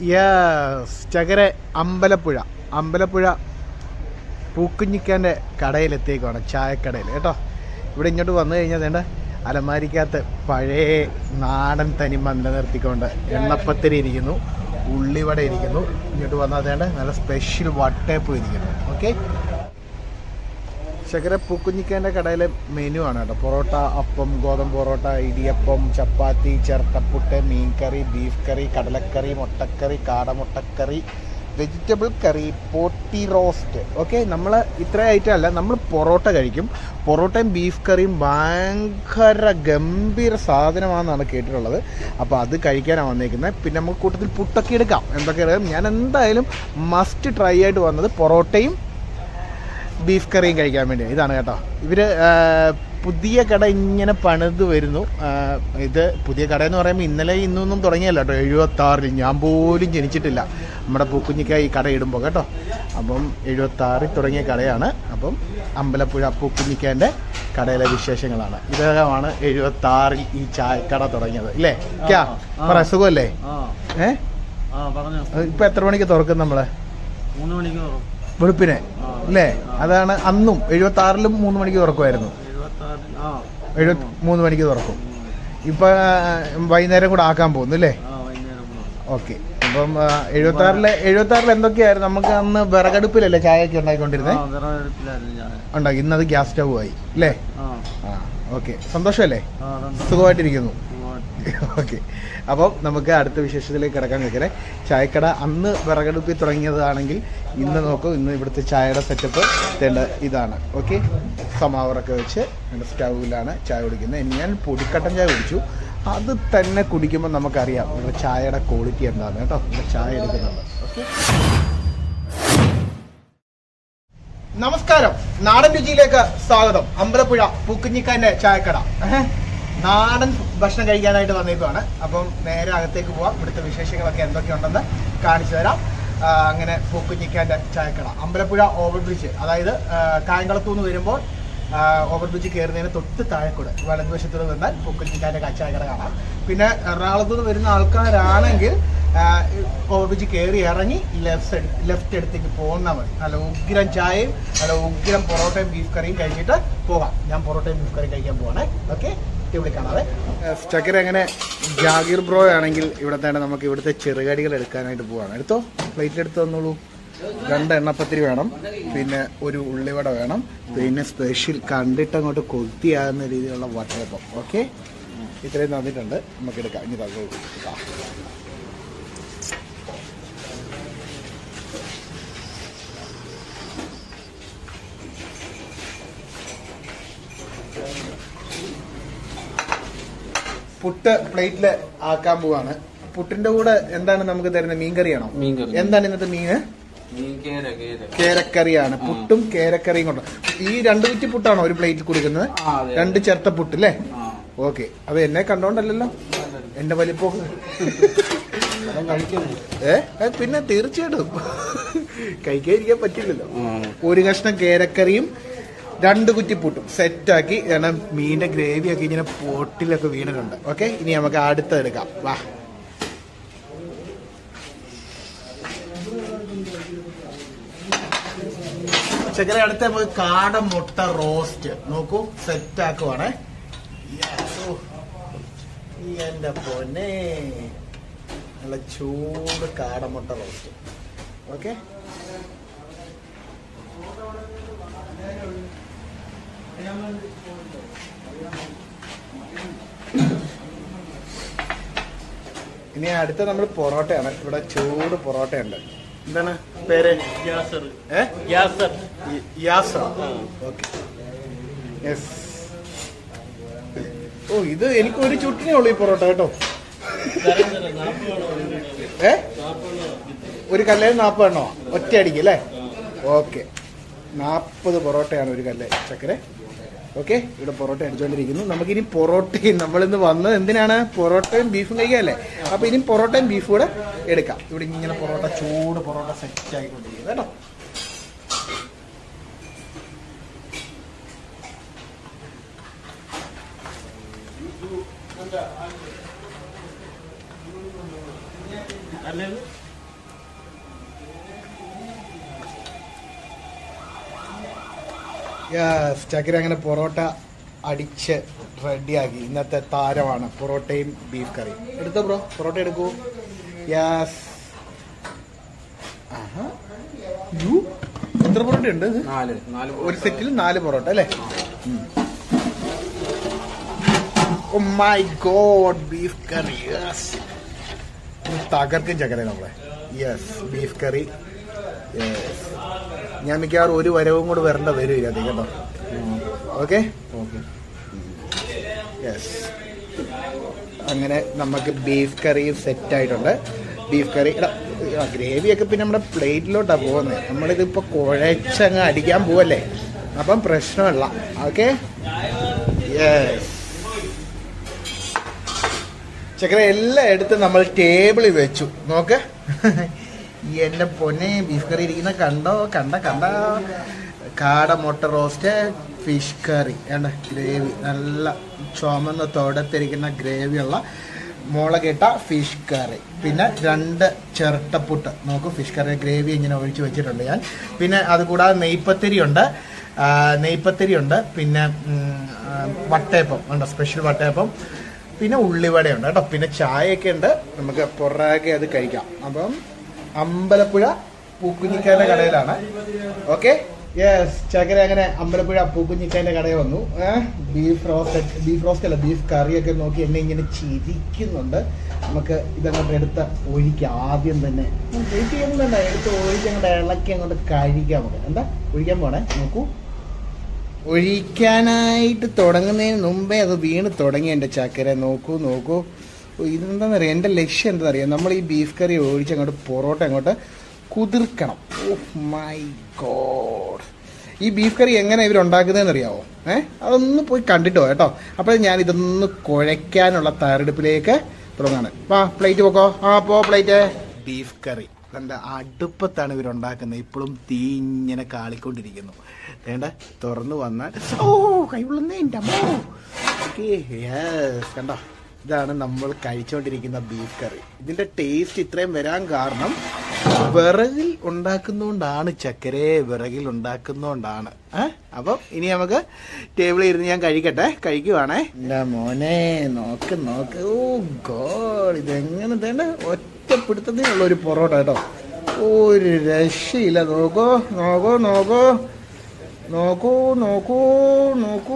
Yes ചകര അമ്പലപ്പുഴ അമ്പലപ്പുഴ പൂക്കുഞ്ഞിക്കാൻ്റെ കടയിലെത്തിയേക്കുവാണ് ചായക്കടയിൽ കേട്ടോ ഇവിടെ ഇങ്ങോട്ട് വന്നു കഴിഞ്ഞാൽ വേണ്ട അലമാരിക്കകത്ത് പഴയ നാടൻ തനിമ നിലനിർത്തിക്കൊണ്ട് എണ്ണപ്പത്തിരി ഇരിക്കുന്നു ഉള്ളിവട ഇരിക്കുന്നു ഇങ്ങോട്ട് വന്നാൽ വേണ്ട നല്ല സ്പെഷ്യൽ വട്ടയപ്പം ഇരിക്കുന്നു ഓക്കെ ശകര പൂക്കുഞ്ഞിക്കേൻ്റെ കടയിലെ മെനു ആണ് കേട്ടോ പൊറോട്ട അപ്പം ഗോതമ്പ് പൊറോട്ട ഇടിയപ്പം ചപ്പാത്തി ചിരട്ടപ്പുട്ട് മീൻകറി ബീഫ് കറി കടലക്കറി മുട്ടക്കറി കാടമുട്ടക്കറി വെജിറ്റബിൾ കറി പോട്ടി റോസ്റ്റ് ഓക്കെ നമ്മൾ ഇത്ര ഐറ്റം അല്ല നമ്മൾ പൊറോട്ട കഴിക്കും പൊറോട്ടയും ബീഫ് കറിയും ഭയങ്കര ഗംഭീര സാധനമാണെന്നാണ് കേട്ടിട്ടുള്ളത് അപ്പോൾ അത് കഴിക്കാനാണ് വന്നേക്കുന്നത് പിന്നെ നമുക്ക് കൂട്ടത്തിൽ പുട്ടൊക്കെ എടുക്കാം എന്തൊക്കെ എടുക്കാം ഞാൻ എന്തായാലും മസ്റ്റ് ട്രൈ ആയിട്ട് വന്നത് പൊറോട്ടയും ബീഫ് കറിയും കഴിക്കാൻ വേണ്ടി ഇതാണ് കേട്ടോ ഇവര് ആ, പുതിയ കട ഇങ്ങനെ പണിത് വരുന്നു ആ, ഇത് പുതിയ കട എന്ന് പറയുമ്പോൾ ഇന്നലെ ഇന്നൊന്നും തുടങ്ങിയല്ല കേട്ടോ എഴുപത്തി ആറിൽ ഞാൻ പോലും ജനിച്ചിട്ടില്ല നമ്മുടെ പൂക്കുഞ്ഞിക്ക ഈ കട ഇടുമ്പോൾ കേട്ടോ അപ്പം എഴുപത്തി ആറിൽ തുടങ്ങിയ കടയാണ് അപ്പം അമ്പലപ്പുഴ പൂക്കുഞ്ഞിക്കാൻ്റെ കടയിലെ വിശേഷങ്ങളാണ് ഇദ്ദേഹമാണ് എഴുപത്തി ആറിൽ ഈ ചായക്കട തുടങ്ങിയത് ഇല്ലേ ക്യാ പറ സുഖമല്ലേ ആ ഏ ആ പറഞ്ഞോ ഇപ്പൊ എത്ര മണിക്ക് തുറക്കും നമ്മള് മൂന്ന് മണിക്ക് തുറക്കും വെളുപ്പിനെ അല്ലേ അതാണ് അന്നും എഴുപത്തി ആറിലും മൂന്ന് മണിക്ക് തുറക്കുമായിരുന്നു എഴുപത്താറ് ആ എഴുപത്തി മൂന്ന് മണിക്ക് തുറക്കും ഇപ്പൊ ആ, വൈകുന്നേരം കൂടെ ആക്കാൻ പോകുന്നു അല്ലേ ആ വൈകുന്നേരം കൂടെ ഓക്കെ അപ്പം എഴുപത്തി ആറിലെ എഴുപത്തി ആറിൽ എന്തൊക്കെയായിരുന്നു നമുക്ക് അന്ന് വിറകടുപ്പിലല്ലേ ചായയൊക്കെ ഉണ്ടാക്കിക്കൊണ്ടിരുന്നത് ആ വിറകടുപ്പിലായിരുന്നു ഞാൻ ഉണ്ടാക്കി ഇന്നത് ഗ്യാസ് സ്റ്റവ് ആയി അല്ലേ ആ ആ ഓക്കെ സന്തോഷമല്ലേ ആ അതുണ്ട് സുഖമായിട്ടിരിക്കുന്നു സുഖമായിട്ട്. ഓക്കെ അപ്പം നമുക്ക് അടുത്ത വിശേഷത്തിലേക്ക് കിടക്കാൻ നിൽക്കണേ ചായക്കട അന്ന് വിറകടുപ്പിൽ തുടങ്ങിയതാണെങ്കിൽ ഇന്ന് നോക്കൂ ഇന്ന് ഇവിടുത്തെ ചായയുടെ സെറ്റപ്പ് തേണ്ട ഇതാണ് ഓക്കെ സമാവറൊക്കെ വെച്ച് എൻ്റെ സ്റ്റൗവിലാണ് ചായ കുടിക്കുന്നത് ഇനി ഞാൻ പൊടിക്കട്ടൻ ചായ കുടിച്ചു അത് തന്നെ കുടിക്കുമ്പോൾ നമുക്കറിയാം ഇവിടെ ചായയുടെ ക്വാളിറ്റി എന്താണ് കേട്ടോ ഇവിടെ ചായ എടുക്കുന്നുണ്ട് ഓക്കെ നമസ്കാരം നാടൻ രുചിയിലേക്ക് സ്വാഗതം അമ്പലപ്പുഴ പൂക്കുഞ്ഞിക്കാന്റെ ചായക്കട ഏഹ്. നാടൻ ഭക്ഷണം കഴിക്കാനായിട്ട് വന്നേക്കുവാണ് അപ്പം നേരെ അകത്തേക്ക് പോവാം ഇവിടുത്തെ വിശേഷങ്ങളൊക്കെ എന്തൊക്കെയുണ്ടെന്ന് കാണിച്ചു തരാം ആ, അങ്ങനെ പൂക്കുഞ്ഞിക്കാന്റെ ചായക്കട അമ്പലപ്പുഴ ഓവർ ബ്രിഡ്ജ് അതായത് ആ, കായംകുളത്തു നിന്ന് വരുമ്പോൾ ഓവർ ബ്രിഡ്ജ് കയറുന്നതിന് തൊട്ട് താഴെക്കൂടെ വലതുവശത്തൂടെ നിന്നാൽ പൂക്കുഞ്ഞിക്കാന്റെ ചായക്കട കാണാം പിന്നെ എറണാകുളത്തു നിന്ന് വരുന്ന ആൾക്കാരാണെങ്കിൽ ഓവർ ബ്രിഡ്ജ് കയറി ഇറങ്ങി ലെഫ്റ്റ് സൈഡ് ലെഫ്റ്റ് എടുത്തേക്ക് പോകുന്നാൽ മതി നല്ല ഉഗ്രം ചായയും നല്ല ഉഗ്രം പൊറോട്ടയും ബീഫ് കറിയും കഴിച്ചിട്ട് പോകാം ഞാൻ പൊറോട്ടയും ബീഫ് കറിയും കഴിക്കാൻ പോവാണേ ഓക്കെ ഇവിടെ കാണാതെ ചക്കര അങ്ങനെ ജാഗീർ ബ്രോ ആണെങ്കിൽ ഇവിടത്തെ നമുക്ക് ഇവിടുത്തെ ചെറുകടികൾ എടുക്കാനായിട്ട് പോവാണ് എടുത്തോ പ്ലേറ്റ് എടുത്ത് തന്നോളൂ രണ്ട് എണ്ണപ്പത്തിരി വേണം പിന്നെ ഒരു ഉള്ളിവട വേണം പിന്നെ സ്പെഷ്യൽ കണ്ടിട്ട് അങ്ങോട്ട് കൊത്തിയാകുന്ന രീതിയിലുള്ള വട്ടയപ്പം ഓക്കെ ഇത്രയും തന്നിട്ടുണ്ട് നമുക്ക് എടുക്കാം ഇനി തന്നോളൂ ആ. പുട്ട് പ്ലേറ്റിൽ ആക്കാൻ പോവാണ് പുട്ടിന്റെ കൂടെ എന്താണ് നമുക്ക് തരുന്നത് മീൻകറിയാണോ മീൻകറി. എന്താണ് ഇന്നത്തെ മീന് മീൻ കേര കേര കേരക്കറിയാണ് പുട്ടും കേരക്കറിയും കൊണ്ട് ഈ രണ്ട് കുറ്റി പുട്ടാണോ ഒരു പ്ലേറ്റിൽ കൊടുക്കുന്നത് ആ, അതെ, രണ്ട് ചിരട്ട പുട്ട് അല്ലേ ആ ഓക്കെ അത് എന്നെ കണ്ടോണ്ടല്ലോ എന്റെ വലിപ്പം അതൊന്നും കഴിക്കുന്നു ഏ ഏ, പിന്നെ തീർച്ചയായിട്ടും കഴിക്കാതിരിക്കാൻ പറ്റില്ലല്ലോ ഒരു കഷ്ണം കേരക്കറിയും രണ്ട് കുറ്റി പുട്ടും സെറ്റാക്കി കാരണം മീനിന്റെ ഗ്രേവി ഒക്കെ ഇങ്ങനെ പോട്ടിലൊക്കെ വീണിട്ടുണ്ട് ഓക്കെ ഇനി നമുക്ക് അടുത്ത എടുക്കാം വാ ചക്കര അടുത്ത നമുക്ക് കാട മുട്ട റോസ്റ്റ് നോക്കൂ സെറ്റ് ആക്കുവാണേ Yes. ഓ. ഈ എന്റെ പൊന്നെ നല്ല ചൂട് കാടമുട്ട റോസ്റ്റ് ഓക്കെ ഇനി അടുത്ത നമ്മൾ പൊറോട്ടയാണ് ഇവിടെ ചൂട് പൊറോട്ടയുണ്ട് എന്താണ് പേര് ഗ്യാസർ ഏ ഗ്യാസർ യാസ ഓക്കെ യെസ് ഓ ഇത് എനിക്ക് ഒരു ചുട്ടിനേ ഉള്ളൂ ഈ പൊറോട്ട കേട്ടോ ഏ ഒരു കല്ലേൽ നാൽപ്പത് എണ്ണോ ഒറ്റ അടിക്ക് അല്ലേ ഓക്കെ നാൽപ്പത് പൊറോട്ടയാണ് ഒരു കല്ല് ചക്കര ഓക്കെ ഇവിടെ പൊറോട്ട അടിച്ചുകൊണ്ടിരിക്കുന്നു നമുക്കിനി പൊറോട്ടയും നമ്മളിന്ന് വന്നത് എന്തിനാണ് പൊറോട്ടയും ബീഫും കഴിക്കാല്ലേ അപ്പൊ ഇനി പൊറോട്ടയും ബീഫും കൂടെ എടുക്കാം ഇവിടെ ഇങ്ങനെ പൊറോട്ട ചൂട് പൊറോട്ട സെറ്റ് ആയിക്കൊണ്ടിരിക്കുന്നു കേട്ടോ യെസ് ചക്കര അങ്ങനെ പൊറോട്ട അടിച്ച് റെഡിയാക്കി ഇന്നത്തെ താരമാണ് പൊറോട്ടയും ബീഫ് കറിയും എടുത്തോ ബ്രോ പൊറോട്ട എടുക്കൂ യെസ് എത്ര പൊറോട്ട ഉണ്ട് ഇത്? നാല് നാല് ഒരു സെറ്റിൽ നാല് പൊറോട്ട അല്ലേ ഓ മൈ ഗോഡ് ബീഫ് കറി യെസ് തകർക്കും ചക്കര നമ്മളെ യെസ് ബീഫ് കറി യെസ് ഞാൻ മിക്കവാറും ഒരു വരവും കൂടെ വരേണ്ട വരും ഇതിനകത്ത് കേട്ടോ ഓക്കെ ഓക്കെ യെസ് അങ്ങനെ നമുക്ക് ബീഫ് കറിയും സെറ്റ് ആയിട്ടുണ്ട് ബീഫ് കറി ഗ്രേവി ഒക്കെ പിന്നെ നമ്മുടെ പ്ലേറ്റിലോട്ടാണ് പോകുന്നത് നമ്മളിതിപ്പോൾ കുഴച്ചങ്ങ് അടിക്കാൻ പോവല്ലേ അപ്പം പ്രശ്നമല്ല ഓക്കെ യെസ് ചക്കര എല്ലാം എടുത്ത് നമ്മൾ ടേബിളിൽ വെച്ചു നോക്ക് ഈ എൻ്റെ പൊന്നെ ബീഫ് കറി ഇരിക്കുന്ന കണ്ടോ കണ്ട കണ്ട കാട മുട്ട റോസ്റ്റ് ഫിഷ് കറി വേണ്ട ഗ്രേവി നല്ല ചുമന്ന തോടത്തിരിക്കുന്ന ഗ്രേവിയുള്ള മുളകിട്ട ഫിഷ് കറി പിന്നെ രണ്ട് ചിരട്ടപ്പുട്ട് നോക്കൂ ഫിഷ് കറി ഗ്രേവി ഇങ്ങനെ ഒഴിച്ച് വെച്ചിട്ടുണ്ട് ഞാൻ പിന്നെ അതുകൂടാതെ നെയ്പ്പത്തിരി ഉണ്ട് ആ, നെയ്പ്പത്തിരി ഉണ്ട് പിന്നെ ഉം, ആ, വട്ടയപ്പം ഉണ്ട് സ്പെഷ്യൽ വട്ടയപ്പം പിന്നെ ഉള്ളിവടയുണ്ട് കേട്ടോ പിന്നെ ചായയൊക്കെ ഉണ്ട് നമുക്ക് പുറകെ അത് കഴിക്കാം അപ്പം അമ്പലപ്പുഴ പൂക്കുഞ്ഞിക്കാന്റെ കടയിലാണ് ഓക്കെ യെസ് ചക്കര അങ്ങനെ അമ്പലപ്പുഴ പൂക്കുഞ്ഞിക്കാന്റെ കടയിൽ വന്നു ബീഫ് റോസ്റ്റ് ബീഫ് റോസ്റ്റ് അല്ല ബീഫ് കറിയൊക്കെ നോക്കി എന്നെ ഇങ്ങനെ ചിരിക്കുന്നുണ്ട് നമുക്ക് ഇതങ്ങോട്ട് എടുത്ത് ഒഴിക്കാം ആദ്യം തന്നെ വെയിറ്റ് ചെയ്യുന്നുണ്ട് എടുത്ത് ഒഴിച്ച് അങ്ങോട്ട് ഇളക്കി അങ്ങോട്ട് കഴിക്കാം നമുക്ക് എന്താ ഒഴിക്കാൻ പോണേ നോക്കൂ ഒഴിക്കാനായിട്ട് തുടങ്ങുന്നതിന് മുമ്പേ അത് വീണ് തുടങ്ങി എൻ്റെ ചക്കര നോക്കൂ നോക്കൂ ഓ, ഇതെന്താണെന്ന് അറിയാം എൻ്റെ ലക്ഷ്യം എന്താണെന്ന് അറിയാം നമ്മൾ ഈ ബീഫ് കറി ഒഴിച്ച് അങ്ങോട്ട് പൊറോട്ട അങ്ങോട്ട് കുതിർക്കണം ഓ മൈ ഗോഡ് ഈ ബീഫ് കറി എങ്ങനെ ഇവരുണ്ടാക്കുന്നതെന്ന് അറിയാവോ ഏ അതൊന്ന് പോയി കണ്ടിട്ടോ കേട്ടോ അപ്പോൾ ഞാൻ ഇതൊന്ന് കുഴയ്ക്കാനുള്ള തയ്യാറെടുപ്പിലേക്ക് തുടങ്ങാണ് വാ പ്ലേറ്റ് പോക്കോ ആ പോ പ്ലേറ്റ് ബീഫ് കറി നല്ല അടുപ്പത്താണ് ഇവരുണ്ടാക്കുന്നത് ഇപ്പോഴും തീ ഇങ്ങനെ കാളിക്കൊണ്ടിരിക്കുന്നു വേണ്ട തുറന്നു വന്നാൽ ഓ കൈവുള്ളുന്നേ എൻ്റെ അമ്മോ ഓക്കെ യെസ് കണ്ടോ ഇതാണ് നമ്മൾ കഴിച്ചുകൊണ്ടിരിക്കുന്ന ബീഫ് കറി ഇതിന്റെ ടേസ്റ്റ് ഇത്രയും വരാൻ കാരണം വിറകിൽ ഉണ്ടാക്കുന്നതുകൊണ്ടാണ് ചക്കരെ വിറകിൽ ഉണ്ടാക്കുന്നതുകൊണ്ടാണ് ഏ അപ്പം ഇനി നമുക്ക് ടേബിളിൽ ഇരുന്ന് ഞാൻ കഴിക്കട്ടെ കഴിക്കുവാണേ എൻ്റെ മോനെ നോക്ക് നോക്ക് ഓ ഗോഡ് ഇതെങ്ങനെ തന്നെ ഒറ്റപ്പിടുത്തത്തിനുള്ള ഒരു പൊറോട്ട കേട്ടോ ഒരു രക്ഷയില്ല നോക്കൂ നോക്കൂ നോക്കൂ നോക്കൂ നോക്കൂ നോക്കൂ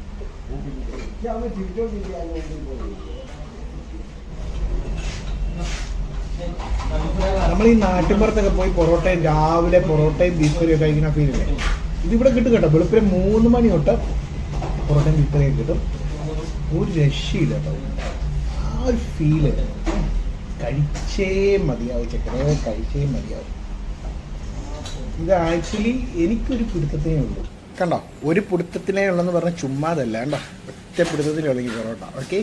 നമ്മൾ ഈ നാട്ടിൻപുറത്തൊക്കെ പോയി പൊറോട്ടയും രാവിലെ പൊറോട്ടയും ബീഫ് കറിയും കഴിക്കുന്ന ഫീൽ ഇല്ലേ ഇതിവിടെ കിട്ടും കേട്ടോ വെളുപ്പിന് മൂന്ന് മണി തൊട്ട് പൊറോട്ടയും ബീഫ് കറിയും കിട്ടും ഒരു രക്ഷയില്ല കേട്ടോ ആ ഒരു ഫീല് കഴിച്ചേ മതിയാവും ചക്കര കഴിച്ചേ മതിയാവും ഇത് ആക്ച്വലി എനിക്കൊരു പിടുത്തത്തിനേ ഉള്ളൂ കണ്ടോ ഒരു പിടുത്തത്തിനേ ഉള്ളെന്ന് പറഞ്ഞ ചുമ്മാതല്ല കണ്ടോ ഒറ്റ പിടുത്തത്തിനേ ഉള്ളൂ ഈ പൊറോട്ട ഓക്കെ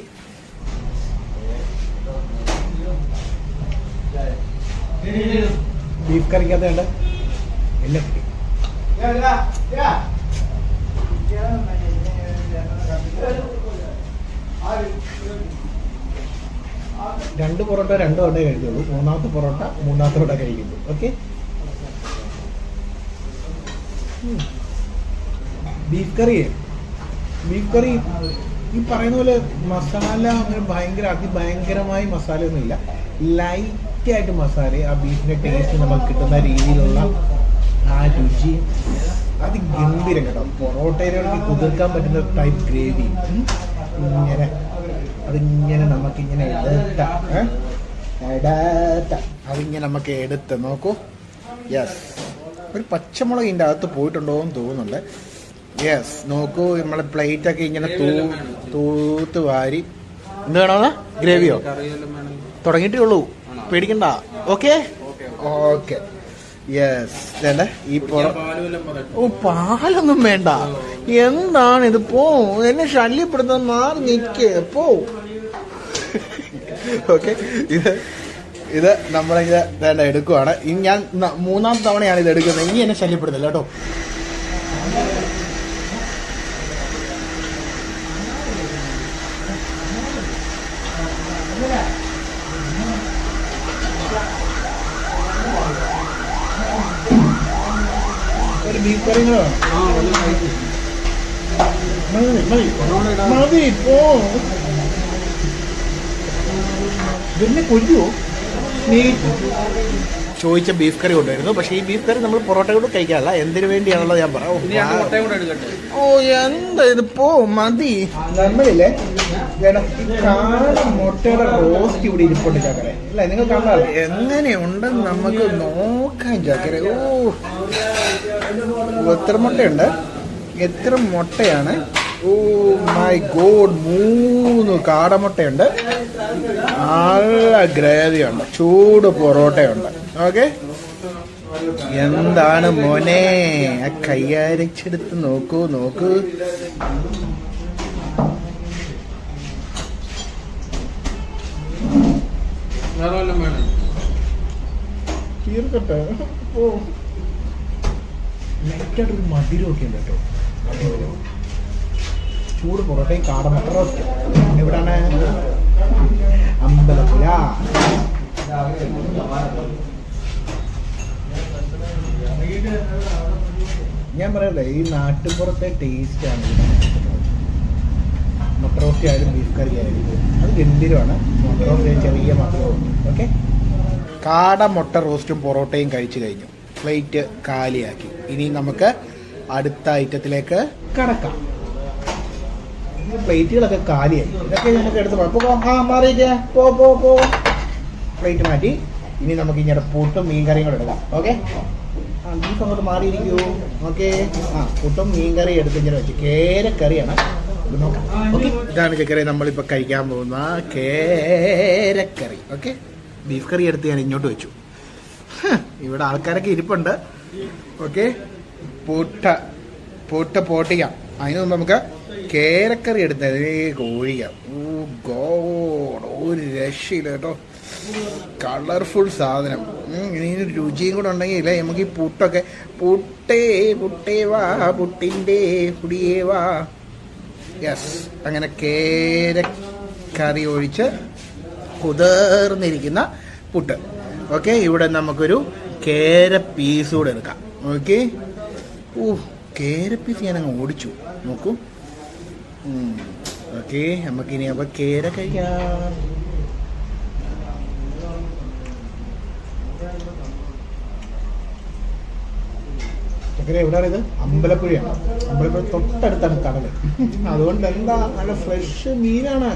ബീഫ് കറിക്കകത്ത് വേണ്ട എല്ലാം കിട്ടി രണ്ട് പൊറോട്ട രണ്ട് വട്ടേ കഴിക്കുള്ളൂ മൂന്നാമത്തെ പൊറോട്ട മൂന്നാമത്തെ വട്ട കഴിക്കുള്ളൂ ഓക്കെ ബീഫ് കറി ബീഫ് കറി ഈ പറയുന്ന പോലെ മസാല അങ്ങനെ ഭയങ്കര അതിഭയങ്കരമായി മസാലയൊന്നും ഇല്ല ലൈറ്റ് ആയിട്ട് മസാല ആ ബീഫിന്റെ ടേസ്റ്റ് നമുക്ക് കിട്ടുന്ന രീതിയിലുള്ള ആ രുചി അത് ഗംഭീരം കേട്ടോ പൊറോട്ടയിലേക്ക് കുതിർക്കാൻ പറ്റുന്ന ടൈപ്പ് ഗ്രേവി ഇങ്ങനെ അതിങ്ങനെ നമുക്കിങ്ങനെ എടുത്ത ഏ? എടുത്ത അതിങ്ങനെ നമുക്ക് എടുത്ത് നോക്കൂ യെസ് ഒരു പച്ചമുളക് ഇതിൻ്റെ അകത്ത് പോയിട്ടുണ്ടോ എന്ന് തോന്നുന്നുണ്ട് യെസ് നോക്കൂ നമ്മളെ പ്ലേറ്റ് ഒക്കെ ഇങ്ങനെ തൂ തൂത്ത് വാരി എന്ത് വേണമെന്നാ ഗ്രേവിയോ കറിയെല്ലാം വേണമെങ്കിൽ തുടങ്ങിയിട്ടേ ഉള്ളൂ പേടിക്കണ്ട ഓക്കെ ഓക്കെ ഓക്കെ യെസ് വേണ്ട ഈ പൊറ പാലും എല്ലാം പറയട്ടെ ഓ പാലൊന്നും വേണ്ട എന്താണ് ഇത് പോ എന്നെ ശല്യപ്പെടുത്താൻ മാറി നിൽക്ക് പോ ഓക്കെ ഇത് ഇത് നമ്മളിത് വേണ്ട എടുക്കുവാണ് ഇനി ഞാൻ ന- മൂന്നാം തവണയാണ് ഇത് എടുക്കുന്നത് ഇനി എന്നെ ശല്യപ്പെടുത്തില്ല കേട്ടോ ഒരു ബീഫ് കറി കൂടെ വേണം ആ ഒന്ന് കഴിക്കും മതി മതി മതി പോ ഇതിനെ കൊല്ലുവോ നീ ചോദിച്ച ബീഫ് കറി കൊണ്ടുവരുന്നു പക്ഷേ ഈ ബീഫ് കറി നമ്മൾ പൊറോട്ട കൊണ്ട് കഴിക്കാറില്ല എന്തിനു വേണ്ടിയാണുള്ളത് ഞാൻ പറയാം ഇനി രണ്ട് മുട്ടയും കൂടെ എടുക്കട്ടെ ഓ എന്താ ഇത് പോ മതി നമ്മളില്ലേ ചേട്ടാ, ഈ കാണ മുട്ടയുടെ റോസ്റ്റ് ഇവിടെ ഇരിപ്പുണ്ട് ചക്കര അല്ലേ നിങ്ങൾ കണ്ടാൽ എങ്ങനെയുണ്ടെന്ന് നമുക്ക് നോക്കാം ചക്കര ഓ എത്ര മുട്ടയുണ്ട് എത്ര മുട്ടയാണ് ഓ മൈ ഗോഡ് മൂന്ന് കാടമുട്ടയുണ്ട് നല്ല ഗ്രേവിയുണ്ട് ചൂട് പൊറോട്ടയുണ്ട് ഓക്കെ എന്താണ് മോനെ ആ കയ്യാരിച്ചെടുത്ത് നോക്കൂ നോക്കൂ വേറെ വല്ലതും വേണം തീർക്കട്ടെ ഓ ലൈറ്റായിട്ടൊരു മധുരമൊക്കെ ഉണ്ട് കേട്ടോ അടിപൊളി. ചൂട് പൊറോട്ടയും കാടമുട്ട റോസ്റ്റ് എവിടാണ് അമ്പലപ്പുഴ ഞാൻ പറയല്ലേ ഈ നാട്ടുപുറത്തെ ടേസ്റ്റ് ആണ് മുട്ട റോസ്റ്റ് ആയാലും ബീഫ് കറി ആയാലും അത് ഗംഭീരമാണ് മുട്ട റോസ്റ്റ് ചെറിയ മാത്രമേ ഓക്കെ കാട മുട്ട റോസ്റ്റും പൊറോട്ടയും കഴിച്ചു കഴിഞ്ഞു പ്ലേറ്റ് കാലിയാക്കി ഇനി നമുക്ക് അടുത്ത ഐറ്റത്തിലേക്ക് കടക്കാം ഈ പ്ലേറ്റുകളൊക്കെ കാലിയായി ഇതൊക്കെ നമുക്ക് എടുത്ത് പോകാം. പോ, ആ മാറിയിട്ടേ പോ പോ പോ പ്ലേറ്റ് മാറ്റി ഇനി നമുക്ക് ഇങ്ങനെ പുട്ടും മീൻ കറിയും കൂടെ എടുക്കാം ഓക്കെ ആ ബീഫ് അങ്ങോട്ട് മാറിയിരിക്കൂ ഓക്കെ ആ പുട്ടും മീൻ കറി എടുത്ത് ഇങ്ങനെ വെച്ച് കേരക്കറിയാണ് ഇത് നോക്കാം ഓക്കെ ഇതാണ് ചക്കറി നമ്മളിപ്പോൾ കഴിക്കാൻ പോകുന്ന കേരക്കറി ഓക്കെ ബീഫ് കറി എടുത്ത് ഞാൻ ഇങ്ങോട്ട് വെച്ചു ഹ്, ഇവിടെ ആൾക്കാരൊക്കെ ഇരിപ്പുണ്ട് ഓക്കെ പൂട്ട പൂട്ട പോട്ടിക്കാം അതിന് മുമ്പ് നമുക്ക് കേരക്കറി എടുത്ത് കോഴിക്കാം ഓ ഗോഡ് ഒരു രക്ഷയില്ല കേട്ടോ കളർഫുൾ സാധനം ഉം, ഇതിന് രുചിയും കൂടെ ഉണ്ടെങ്കിൽ ഇല്ലേ നമുക്ക് ഈ പുട്ടൊക്കെ പുട്ടേ പുട്ടേ വാ പുട്ടിൻ്റെ പുടിയേ വാ യെസ് അങ്ങനെ കേരക്കറി ഒഴിച്ച് കുതിർന്നിരിക്കുന്ന പുട്ട് ഓക്കെ ഇവിടെ നമുക്കൊരു കേര പീസ് കൂടെ എടുക്കാം ഓക്കെ ഓ കേര പീസ് ഞാൻ അങ്ങ് ഓടിച്ചു നോക്കൂ ഓക്കെ നമുക്കിനി അപ്പൊ കേര കഴിക്കാം ചക്കര എവിടെയാണ് ഇത് അമ്പലപ്പുഴയാണ് അമ്പലപ്പുഴ തൊട്ടടുത്താണ് കടല് അതുകൊണ്ട് എന്താ നല്ല ഫ്രഷ് മീനാണ്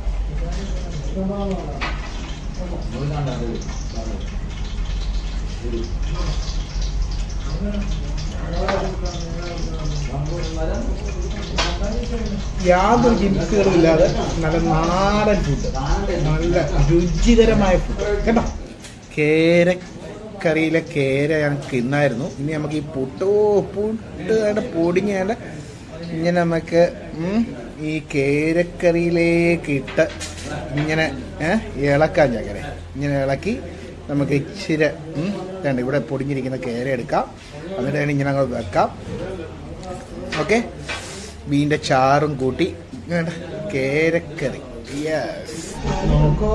യാതൊരു ജിംസുകളും ഇല്ലാതെ നല്ല നാടൻ ഫുഡ് നല്ല രുചികരമായ ഫുഡ് കേട്ടോ കേരക്കറിയിലെ കേര ഞങ്ങൾക്ക് ഇന്നായിരുന്നു ഇനി നമുക്ക് ഈ പുട്ടോ പുട്ട് അവിടെ പൊടിഞ്ഞാൽ ഇങ്ങനെ നമുക്ക് ഉം, ഈ കേരക്കറിയിലേക്ക് ഇട്ട് ഇങ്ങനെ ഏ, ഇളക്കാം ചക്കരെ ഇങ്ങനെ ഇളക്കി നമുക്ക് ഇച്ചിരി ഉം, വേണ്ട ഇവിടെ പൊടിഞ്ഞിരിക്കുന്ന കേര എടുക്കാം എന്നിട്ട് അതിനെ ഇങ്ങനെ അങ്ങ് വെക്കാം ഓക്കെ മീൻ്റെ ചാറും കൂട്ടി വേണ്ട കേരക്കറി യെസ് നോക്കോ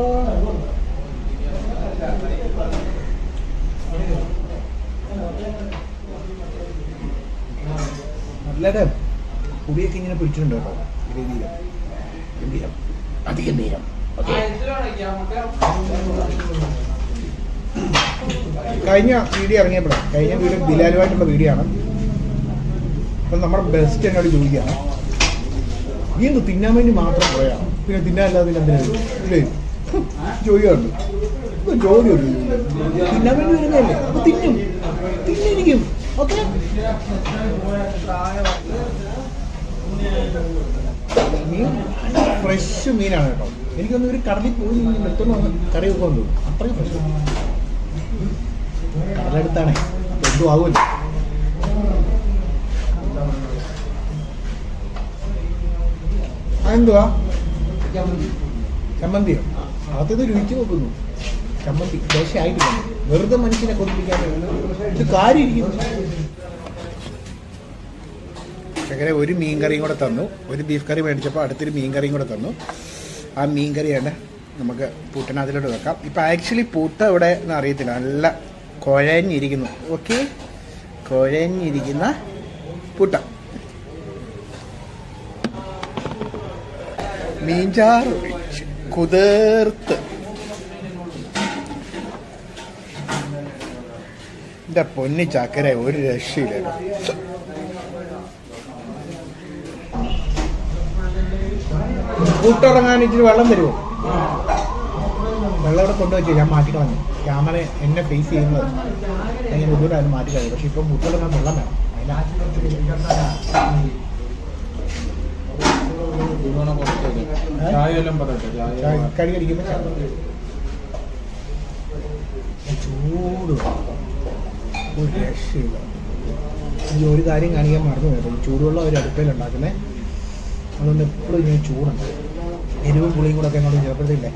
നല്ലത് പുളിയൊക്കെ ഇങ്ങനെ പിടിച്ചിട്ടുണ്ട് കേട്ടോ ഗംഭീരം ഗംഭീരം അതിഗംഭീരം ഓക്കെ കഴിഞ്ഞ വീഡിയോ ഇറങ്ങിയപ്പോഴാണ് കഴിഞ്ഞ വീഡിയോ ബിലാലുമായിട്ടുള്ള വീഡിയോ ആണ് അപ്പം നമ്മുടെ ബെസ്റ്റ് എന്നോട് ചോദിക്കുകയാണ് നീ എന്ത് തിന്നാൻ വേണ്ടി മാത്രം പോയാണ് പിന്നെ തിന്നാല്ലാതെ പിന്നെ എന്തിനാ ഇല്ലേ ചോദിക്കാറുണ്ട് ഇത് ജോലിയുണ്ട് തിന്നാൻ വേണ്ടി വരുന്നതല്ലേ അപ്പൊ തിന്നും തിന്നിരിക്കും ഓക്കെ മീൻ ഫ്രഷ് മീനാണ് കേട്ടോ എനിക്കൊന്നും ഒരു കടലിൽ പോയി നിർത്തുന്ന കറി വെക്കാൻ തോന്നും അത്രയും ഫ്രഷ് കടലെടുത്താണേ അപ്പൊ എന്തും ആവുമല്ലോ അതെന്തുവാ ചമ്മന്തിയോ അകത്തത് രുചിച്ച് നോക്കുന്നു ചമ്മന്തി ദോശയായിട്ടില്ല വെറുതെ മനുഷ്യനെ കൊതിപ്പിക്കാൻ ഇത് കാര്യം ചക്കര ഒരു മീൻ കറിയും കൂടെ തന്നു ഒരു ബീഫ് കറി മേടിച്ചപ്പോൾ അടുത്തൊരു മീൻ കറിയും കൂടെ തന്നു ആ മീൻ കറിയാണ് നമുക്ക് പുട്ടിനകത്തിലോട്ട് വെക്കാം ഇപ്പം ആക്ച്വലി പുട്ട് ഇവിടെ എന്ന് അറിയത്തില്ല നല്ല കുഴഞ്ഞിരിക്കുന്നു ഓക്കെ കുഴഞ്ഞിരിക്കുന്ന പുട്ട മീൻചാറ് ഒഴിച്ച് കുതിർത്ത് എന്റെ പൊന്നി ചക്കര ഒരു രക്ഷയില്ല കൂട്ടിറങ്ങാൻ ഇച്ചിരി വെള്ളം തരുമോ വെള്ളം ഇവിടെ കൊണ്ടുവച്ചു ഞാൻ മാറ്റി കളഞ്ഞു ക്യാമറ എന്നെ ഫേസ് ചെയ്യുന്നത് ഞാൻ ബുദ്ധിമുട്ടായിരുന്നു മാറ്റി കളഞ്ഞു പക്ഷെ ഇപ്പം പുട്ടിറങ്ങാൻ വെള്ളം വേണം അതിനാ ചൂടുവെള്ളം കുറച്ച് തരും. ചായ എല്ലാം പറയട്ടെ ചായ കടി കടിക്കുമ്പോൾ ചൂട് ഒരു രക്ഷയില്ല ഈ ഒരു കാര്യം കാണിക്കാൻ മറന്നു പോയത് ഈ ചൂടുവെള്ളം ഒരു അടുപ്പയിൽ ഉണ്ടാക്കുന്നത് അതുകൊണ്ട് എപ്പോഴും ഇങ്ങനെ ചൂടുണ്ട് എരിവും പുളിയും കൂടെ ഒക്കെ അങ്ങോട്ട് ചേർത്തിട്ടില്ലേ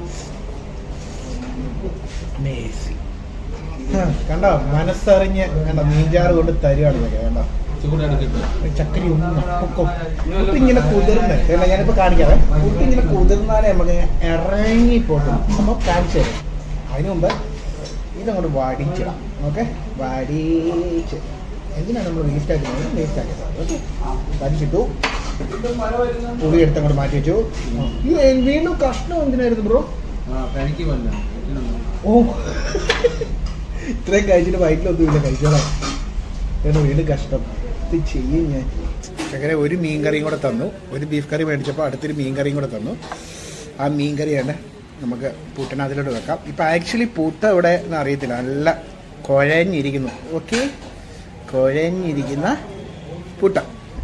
Amazing. ആ, കണ്ടോ മനസ്സറിഞ്ഞ് കണ്ടോ മീൻചാറ് കൊണ്ട് തരികയാണ് ഇതൊക്കെ കണ്ടോ ചൂട് എടുക്കട്ടെ ചക്കരി ഒന്ന് പൊക്കും പുട്ടിങ്ങനെ കുതിർന്ന് അല്ല ഞാനിപ്പോ കാണിക്കാവേ പുട്ടിങ്ങനെ കുതിർന്നാലേ നമുക്ക് ഇറങ്ങി പോട്ടും അപ്പൊ കാണിച്ചു തരും അതിനു മുമ്പ് ഇതങ്ങോട്ട് വടിച്ചിടാം ഓക്കെ വടിച്ച് എന്തിനാണ് നമ്മൾ വേസ്റ്റ് ആക്കുന്നത് വേസ്റ്റ് ആക്കുന്നത് ഓക്കെ വടിച്ചിട്ടു പുളി എടുത്ത് അങ്ങോട്ട് മാറ്റി വെച്ചു ഈ വീണ്ടും കഷ്ണം എന്തിനായിരുന്നു ബ്രോ ആ കഴിക്ക് വല്ല ഓ ഇത്രയും കഴിച്ചിട്ട് വയറ്റിലൊന്നുമില്ല കഴിച്ചോളാം കാരണം വീണ്ടും കഷ്ടം ഇത് ചെയ്യും ഞാൻ ചക്കര ഒരു മീൻ കറിയും കൂടെ തന്നു ഒരു ബീഫ് കറി മേടിച്ചപ്പോൾ അടുത്തൊരു മീൻ കറിയും കൂടെ തന്നു ആ മീൻ കറിയാണ് നമുക്ക് പുട്ടിനകത്തിലോട്ട് വെക്കാം ഇപ്പം ആക്ച്വലി പൂട്ട ഇവിടെ എന്ന് അറിയത്തില്ല നല്ല കുഴഞ്ഞിരിക്കുന്നു ഓക്കെ കുഴഞ്ഞിരിക്കുന്ന പുട്ട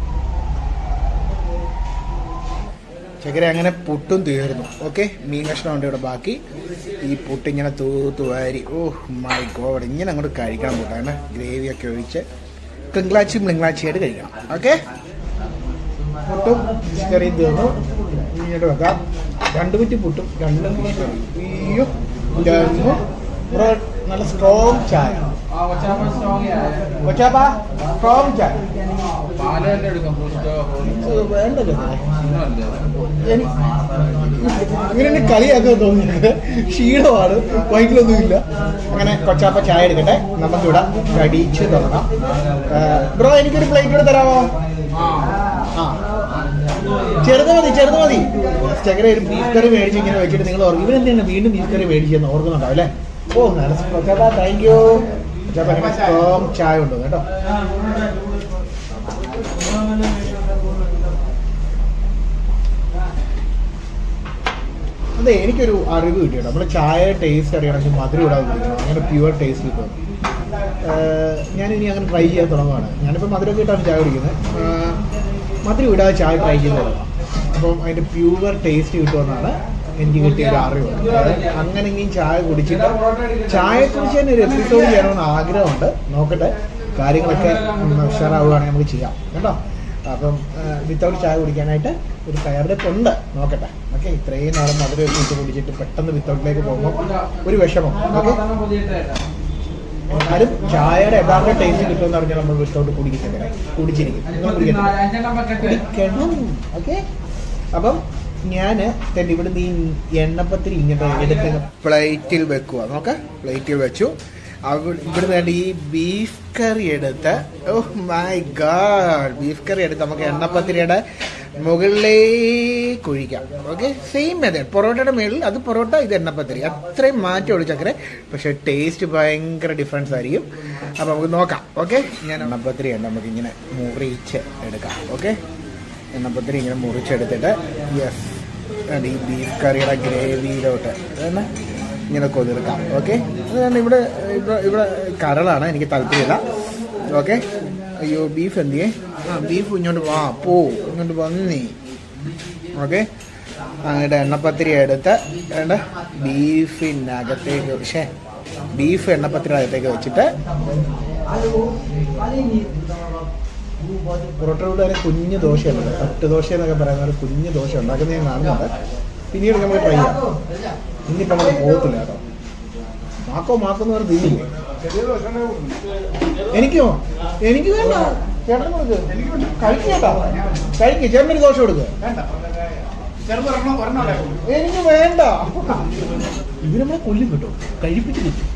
ചക്കര അങ്ങനെ പുട്ടും തീർന്നു ഓക്കെ മീൻ കഷ്ണമുണ്ട് ഇവിടെ ബാക്കി ഈ പുട്ട് ഇങ്ങനെ തൂത്ത് വാരി ഓ മൈ ഗോഡ് ഇങ്ങനെ അങ്ങോട്ട് കഴിക്കണം പുട്ടാണ് ഗ്രേവിയൊക്കെ ഒഴിച്ച് ക്ലിങ്കളാച്ചി മിളിങ്കളാച്ചിയായിട്ട് കഴിക്കണം ഓക്കെ പുട്ടും ഫിഷ് കറിയും തീർന്നു ഇനി ഇങ്ങോട്ട് വെക്കാം രണ്ട് കുറ്റി പുട്ടും രണ്ട് ഫിഷ് കറി അയ്യോ ഇതായിരുന്നു ബ്രോ നല്ല സ്ട്രോങ് ചായ കൊച്ചാപ്പാ സ്ട്രോങ് ചായ പാലെല്ലാം എടുക്കാം ബൂസ്റ്റോ ഇത് വേണ്ടല്ലോ ഒന്നുമല്ല എനി- അങ്ങനെ എന്നെ കളിയാക്കാൻ തോന്നിയത് ക്ഷീണമാണ് വയറ്റിലൊന്നുമില്ല അങ്ങനെ കൊച്ചാപ്പ ചായ എടുക്കട്ടെ നമുക്കിവിടെ കടിച്ച് തുടങ്ങാം ബ്രോ എനിക്കൊരു പ്ലേറ്റ് കൂടെ തരാമോ ആ ചെറുത് മതി ചെറുത് മതി ചക്കര ഒരു ബീഫ് കറി മേടിച്ച് ഇങ്ങനെ വെച്ചിട്ട് നിങ്ങൾ ഓർക്കും ഇവരെന്താണ് വീണ്ടും ബീഫ് കറി മേടിച്ചെന്ന് ഓർക്കുന്നുണ്ടാവും അല്ലേ ഓ നല്ല കൊച്ചാപ്പ താങ്ക് യു കൊച്ചാപ്പ അങ്ങനെ സ്ട്രോങ് ചായ ഉണ്ടോ കേട്ടോ അതെ എനിക്കൊരു അറിവ് കിട്ടിയോ നമ്മൾ ചായ ടേസ്റ്റ് അറിയണമെങ്കിൽ മധുരം ഇടാതെ കുടിക്കണം അങ്ങനെ പ്യുവർ ടേസ്റ്റ് കിട്ടും ഏഹ് ഞാനിനി അങ്ങനെ ട്രൈ ചെയ്യാൻ തുടങ്ങുകയാണ് ഞാനിപ്പോൾ മധുരം ഇട്ടാണ് ചായ കുടിക്കുന്നത് ഏഹ് മധുരം ഇടാതെ ചായ ട്രൈ ചെയ്ത് തുടങ്ങാം അപ്പം അതിൻ്റെ പ്യുവർ ടേസ്റ്റ് കിട്ടുമെന്നാണ് എനിക്ക് കിട്ടിയ ഒരു അറിവ് അതായത് അങ്ങനെയെങ്കിലും ചായ കുടിച്ചിട്ട് ചായയെക്കുറിച്ച് തന്നെ ഒരു എപ്പിസോഡ് ചെയ്യണമെന്ന് ആഗ്രഹമുണ്ട് നോക്കട്ടെ കാര്യങ്ങളൊക്കെ ഒന്ന് ഉഷാറാവുകയാണെങ്കിൽ നമുക്ക് ചെയ്യാം കേട്ടോ അപ്പം വിത്തൗട്ട് ചായ കുടിക്കാനായിട്ട് ഒരു തയ്യാറെടുപ്പ് ഉണ്ട് നോക്കട്ടെ ഓക്കെ ഇത്രയും നാളും മധുരമൊക്കെ ഇട്ട് കുടിച്ചിട്ട് പെട്ടെന്ന് വിത്തൗട്ടിലേക്ക് പോകുമ്പോൾ ഒരു വിഷമം ഓക്കെ എന്നാലും ചായയുടെ യഥാർത്ഥ ടേസ്റ്റ് കിട്ടുമെന്ന് പറഞ്ഞാൽ നമ്മൾ വിത്തൗട്ട് കുടിക്കത്തില്ല കുടിച്ചിരിക്കും നിങ്ങൾ കുടിക്കത്തില്ല കുടിക്കണം ഓക്കെ അപ്പം ഞാൻ തന്നെ ഇവിടുന്ന് ഈ എണ്ണപ്പത്തിരി ഇങ്ങോട്ട് എടുത്ത് പ്ലേറ്റിൽ വെക്കുക നോക്ക പ്ലേറ്റിൽ വെച്ചു അവ- ഇവിടുന്ന് വേണ്ട ഈ ബീഫ് കറി എടുത്ത് ഓ മൈ ഗാഡ് ബീഫ് കറി എടുത്ത് നമുക്ക് എണ്ണപ്പത്തിരിയുടെ മുകളിലേക്ക് ഒഴിക്കാം ഓക്കെ സെയിം മെത്തേഡ് പൊറോട്ടയുടെ മുകളിൽ അത് പൊറോട്ട ഇത് എണ്ണപ്പത്തിരി അത്രയും മാറ്റമുള്ളൂ ചക്കര പക്ഷെ ടേസ്റ്റ് ഭയങ്കര ഡിഫറൻസ് ആയിരിക്കും അപ്പം നമുക്ക് നോക്കാം ഓക്കെ ഞാൻ എണ്ണപ്പത്തിരിയാണ് നമുക്ക് ഇങ്ങനെ മുറിച്ച് എടുക്കാം ഓക്കെ എണ്ണപ്പത്തിരി ഇങ്ങനെ മുറിച്ചെടുത്തിട്ട് യെസ് ഈ ബീഫ് കറിയുടെ ഗ്രേവിയിലോട്ട് തന്നെ ഇങ്ങനെ കൊതിർക്കാം ഓക്കെ അതുകൊണ്ട് ഇവിടെ ഇവിടെ ഇവിടെ കരളാണ് എനിക്ക് താല്പര്യമില്ല ഓക്കെ അയ്യോ ബീഫ് എന്തിയേ ആ ബീഫ് ഇങ്ങോട്ട് വാ പോ ഇങ്ങോട്ട് വന്നേ ഓക്കെ അങ്ങോട്ട് എണ്ണപ്പത്തിരി എടുത്ത് വേണ്ട ബീഫിനകത്തേക്ക് പക്ഷേ ബീഫ് എണ്ണപ്പത്തിരി അകത്തേക്ക് വെച്ചിട്ട് പൊറോട്ടയുടെ ഒരു കുഞ്ഞു ദോശയുണ്ട് തട്ട് ദോശ എന്നൊക്കെ പറയുന്ന ഒരു കുഞ്ഞു ദോശ ഉണ്ടാക്കുന്നത് ഞാൻ കാണുന്നുണ്ട് പിന്നീട് നമുക്ക് ട്രൈ ചെയ്യാം ഇന്നിപ്പോൾ നമ്മൾ പോകത്തില്ല കേട്ടോ മാക്കോ മാക്കോ എന്ന് പറഞ്ഞ് തിന്നില്ലേ എനിക്കോ എനിക്ക് വേണ്ട ചേട്ടൻ കൊടുക്ക് കഴിക്ക് കേട്ടോ കഴിക്ക് ചേട്ടനൊരു ദോശ കൊടുക്ക് എനിക്ക് വേണ്ട ഇവര് നമ്മളെ കൊല്ലും കേട്ടോ കഴിപ്പിച്ച് കിട്ടും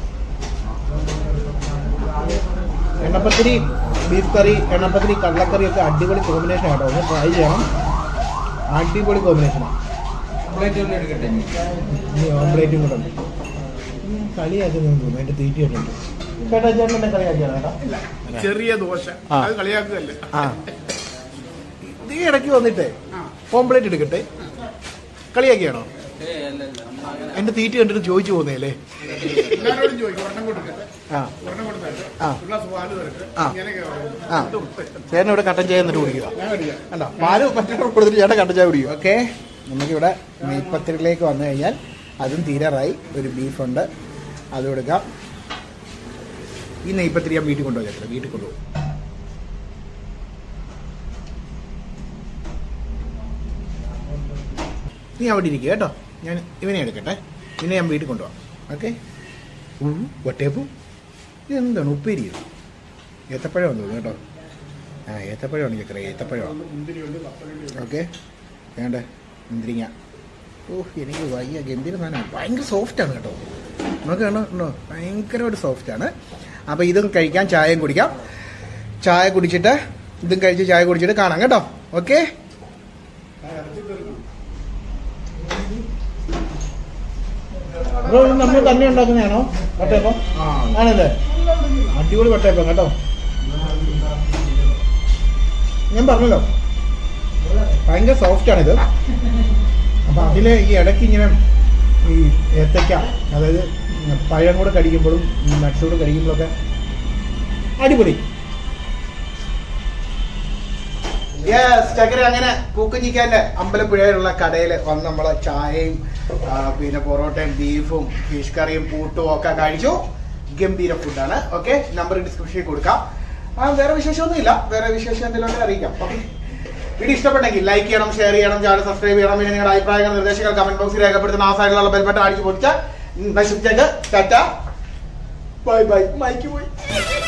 എണ്ണപ്പത്തിരി ബീഫ് കറി എണ്ണപ്പത്തിരി കടലക്കറി ഒക്കെ അടിപൊളി കോമ്പിനേഷൻ ആട്ടോ ഒന്ന് ട്രൈ ചെയ്യണം അടിപൊളി കോമ്പിനേഷനാണ് ഓംപ്ലേറ്റ് വല്ലതും എടുക്കട്ടെ ഇനി? ഇനി ഓംപ്ലേറ്റും കൂടെ ഉണ്ട് കളിയാക്കുന്നു തോന്നുന്നു എന്റെ തീറ്റി ഉണ്ട് ചേട്ടാ ചേട്ടൻ എന്നെ കളിയാക്കിയാണ് ചേട്ടാ ചെറിയ ദോശ ആ. അത് കളിയാക്കുകയല്ല ആ നീ ഇടയ്ക്ക് വന്നിട്ടേ ഓംപ്ലേറ്റ് എടുക്കട്ടെ കളിയാക്കിയാണോ ഏയ് അല്ല അല്ല നമ്മളങ്ങനെ എന്റെ തീറ്റ കണ്ടിട്ട് ചോദിച്ചു പോകുന്നേലേ എല്ലാവരോടും ചോദിക്കും ഒരെണ്ണം കൊടുക്കട്ടെ ആ ഒരെണ്ണം കൊടുത്തിട്ട് ആ. ഒരു ഗ്ലാസ് പാല് തരട്ടെ ആ. ഇങ്ങനെയൊക്കെ പറയുന്നത്. ആ ചേട്ടൻ ഇവിടെ കട്ടൻ ചായ എന്നിട്ട് കുടിക്കുക ഞാൻ കഴിക്കാം അല്ല പാല് മറ്റൊരു കൊടുത്തിട്ട് ചേട്ടൻ കട്ടൻ ചായ കുടിക്കും ഓക്കെ നമുക്കിവിടെ നെയ്പ്പത്തിരിലേക്ക് വന്നു കഴിഞ്ഞാൽ അതും തീരാറായി ഒരു ബീഫുണ്ട് അത് കൊടുക്കാം ഈ നെയ്പ്പത്തിരി ഞാൻ വീട്ടിൽ കൊണ്ടുപോകാം ചേട്ടാ വീട്ടിൽ കൊണ്ടുപോകും നീ അവിടെ ഇരിക്കുക കേട്ടോ ഞാൻ ഇവനെ എടുക്കട്ടെ ഇവനെ ഞാൻ വീട്ടിൽ കൊണ്ടുപോകാം ഓക്കെ വട്ടേപ്പു എന്താണ് ഉപ്പേരി ഇത്? ഏത്തപ്പഴം തോന്നുന്നു കേട്ടോ ആ ഏത്തപ്പഴമാണ് ചക്കര ഏത്തപ്പഴമാണ് മുന്തിരിയുണ്ട് കപ്പലുണ്ട് ഓക്കെ വേണ്ട മുന്തിരിങ്ങ ഓ എനിക്ക് വയ്യ ഗംഭീര സാധനമാണ് ഭയങ്കര സോഫ്റ്റാണ് കേട്ടോ നമുക്ക് കണ്ടോ ഉണ്ടോ ഭയങ്കരമായിട്ട് സോഫ്റ്റാണ് അപ്പോൾ ഇതും കഴിക്കാം ചായയും കുടിക്കാം ചായ കുടിച്ചിട്ട് ഇതും കഴിച്ച് ചായ കുടിച്ചിട്ട് കാണാം കേട്ടോ ഓക്കെ നമ്മൾ തന്നെ ഉണ്ടാക്കുന്നതാണോ വട്ടയപ്പം ആ ആണല്ലേ അടിപൊളി വട്ടയപ്പം കേട്ടോ ഞാൻ പറഞ്ഞല്ലോ ഭയങ്കര സോഫ്റ്റ് ആണിത് അപ്പൊ അതില് ഈ ഇടയ്ക്ക് ഇങ്ങനെ ഈ ഏത്തയ്ക്ക അതായത് പഴം കൂടെ കടിക്കുമ്പോഴും നട്ട്സ് കൂടെ കടിക്കുമ്പോഴൊക്കെ അടിപൊളി യെസ് ചക്കര അങ്ങനെ പൂക്കുഞ്ഞിക്കാന്റെ അമ്പലപ്പുഴയിലുള്ള കടയിൽ വന്ന് നമ്മളെ ചായയും ആ, പിന്നെ പൊറോട്ടയും ബീഫും ഫിഷ് കറിയും പൂട്ടും ഒക്കെ കഴിച്ചു ഗംഭീര ഫുഡാണ് ഓക്കെ നമ്പർ ഡിസ്ക്രിപ്ഷനിൽ കൊടുക്കാം ആ വേറെ വിശേഷമൊന്നുമില്ല വേറെ വിശേഷം എന്തെങ്കിലും ഉണ്ടെങ്കിൽ അറിയിക്കാം ഓക്കെ വീഡിയോ ഇഷ്ടപ്പെട്ടെങ്കിൽ ലൈക്ക് ചെയ്യണം ഷെയർ ചെയ്യണം ചാനൽ സബ്സ്ക്രൈബ് ചെയ്യണം പിന്നെ നിങ്ങളുടെ അഭിപ്രായങ്ങൾ നിർദ്ദേശങ്ങൾ കമന്റ് ബോക്സിൽ രേഖപ്പെടുത്തുന്ന ആ സൈഡിലുള്ള ബെൽബട്ടൺ അടിച്ചു പൊടിച്ച നശിപ്പിച്ചേക്ക് ടാറ്റ ബൈ ബൈ മൈക്ക് പോയി